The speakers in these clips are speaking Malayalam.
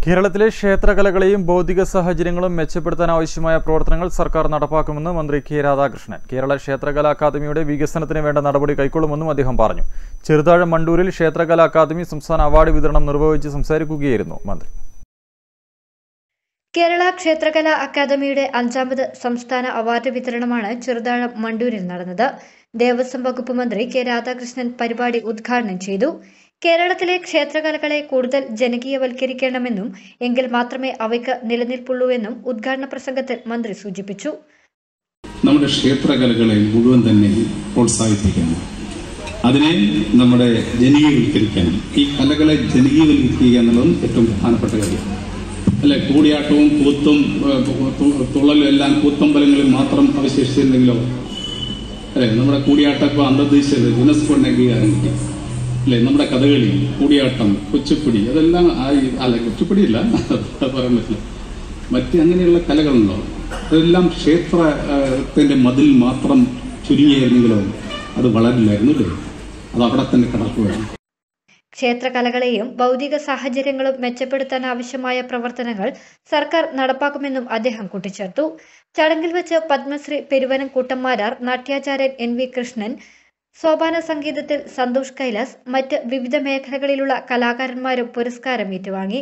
കേരളത്തിലെ ക്ഷേത്രകലകളെയും ഭൗതിക സാഹചര്യങ്ങളും മെച്ചപ്പെടുത്താൻ ആവശ്യമായ പ്രവർത്തനങ്ങൾ സർക്കാർ നടപ്പാക്കുമെന്ന് മന്ത്രി കെ രാധാകൃഷ്ണൻ കേരള ക്ഷേത്രകലാ അക്കാദമിയുടെ വികസനത്തിന് വേണ്ട നടപടി കൈക്കൊള്ളുമെന്നും അദ്ദേഹം പറഞ്ഞു ചെറുതാഴം മണ്ടൂരിൽ ക്ഷേത്രകലാ അക്കാദമി സംസ്ഥാന അവാർഡ് വിതരണം നിർവഹിച്ച് സംസാരിക്കുകയായിരുന്നു മന്ത്രി കേരള ക്ഷേത്രകലാ അക്കാദമിയുടെ അഞ്ചാമത് സംസ്ഥാന അവാർഡ് വിതരണമാണ് ചെറുതാഴം മണ്ടൂരിൽ നടന്നത് ദേവസ്വം വകുപ്പ് മന്ത്രി കെ രാധാകൃഷ്ണൻ പരിപാടി ഉദ്ഘാടനം ചെയ്തു കേരളത്തിലെ ക്ഷേത്രകലകളെ കൂടുതൽ ജനകീയവൽക്കരിക്കണമെന്നും എങ്കിൽ മാത്രമേ അവയ്ക്ക് നിലനിൽപ്പുള്ളൂ എന്നും ഉദ്ഘാടന പ്രസംഗത്തിൽ മന്ത്രി സൂചിപ്പിച്ചു നമ്മുടെ ക്ഷേത്രകലകളെ മുഴുവൻ തന്നെ പ്രോത്സാഹിപ്പിക്കണം അതിനെ നമ്മുടെ ജനകീയവൽക്കരിക്കണം ഈ കലകളെ ജനകീയവൽക്കരിക്കുക എന്നുള്ളതും ഏറ്റവും പ്രധാനപ്പെട്ട കാര്യമാണ് അല്ലെ കൂടിയാട്ടവും കൂത്തും ഏഹ്, തു- തുള്ളലും എല്ലാം കൂത്തമ്പലങ്ങളിൽ മാത്രം അവശേഷിച്ചിരുന്നെങ്കിലോ അല്ലെ നമ്മുടെ കൂടിയാട്ടം ഇപ്പോൾ അന്തർദേശീയ യുനെസ്കോ അംഗീകാരം കിട്ടി അല്ലെ നമ്മുടെ കഥകളി കൂടിയാട്ടം കുച്ചിപ്പുടി അതെല്ലാം ആ- അല്ല കുച്ചിപ്പുടിയില്ല അത് പറയാൻ പറ്റില്ല മറ്റ് അങ്ങനെയുള്ള കലകളുണ്ടോ അതെല്ലാം ക്ഷേത്രത്തിന്റെ മതിൽ മാത്രം ചുരുങ്ങിയായിരുന്നെങ്കിലോ അത് വളരില്ലായിരുന്നു അല്ലേ അത് അവിടെ തന്നെ കിടക്കുകയാണ് ക്ഷേത്രകലകളെയും ഭൗതിക സാഹചര്യങ്ങളും മെച്ചപ്പെടുത്താൻ ആവശ്യമായ പ്രവർത്തനങ്ങൾ സർക്കാർ നടപ്പാക്കുമെന്നും അദ്ദേഹം കൂട്ടിച്ചേർത്തു ചടങ്ങിൽ വെച്ച് പത്മശ്രീ പെരുവനം കൂട്ടന്മാരാർ നാട്യാചാര്യൻ എൻ വി കൃഷ്ണൻ സോപാന സംഗീതത്തിൽ സന്തോഷ് കൈലാസ് മറ്റ് വിവിധ മേഖലകളിലുള്ള കലാകാരന്മാരും പുരസ്കാരം ഏറ്റുവാങ്ങി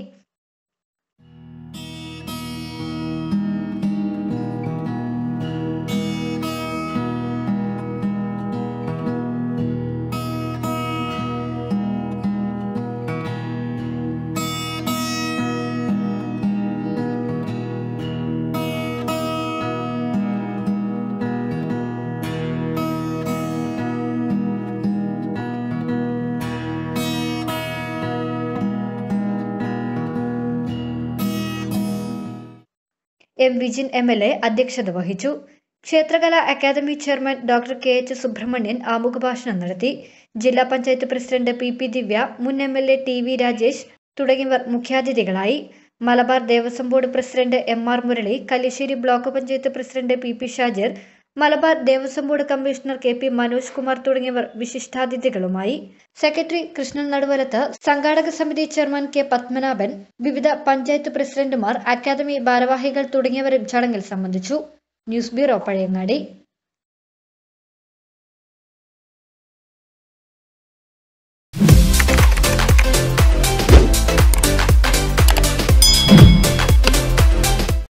M Vijin M L A അധ്യക്ഷത വഹിച്ചു ക്ഷേത്രകലാ academy chairman doctor K H Subrahmanyan ആമുഖഭാഷണം നടത്തി ജില്ലാ panchayat president P P Divya മുൻ M L A T V Rajesh തുടങ്ങിയവർ മുഖ്യാതിഥികളായി Malabar Devaswom board president M R Murali Kalliasseri block panchayat president P P Shajir Malabar Devaswom board commissioner K P Manoj Kumar തുടങ്ങിയവർ വിശിഷ്ടാതിഥികളുമായി സെക്രട്ടറി കൃഷ്ണൻ നടുവലത്ത് സംഘാടക സമിതി ചെയർമാൻ കെ പത്മനാഭൻ വിവിധ പഞ്ചായത്ത് പ്രസിഡന്റുമാർ അക്കാദമി ഭാരവാഹികൾ തുടങ്ങിയവരും ചടങ്ങിൽ സംബന്ധിച്ചു ന്യൂസ് ബ്യൂറോ പഴയങ്ങാടി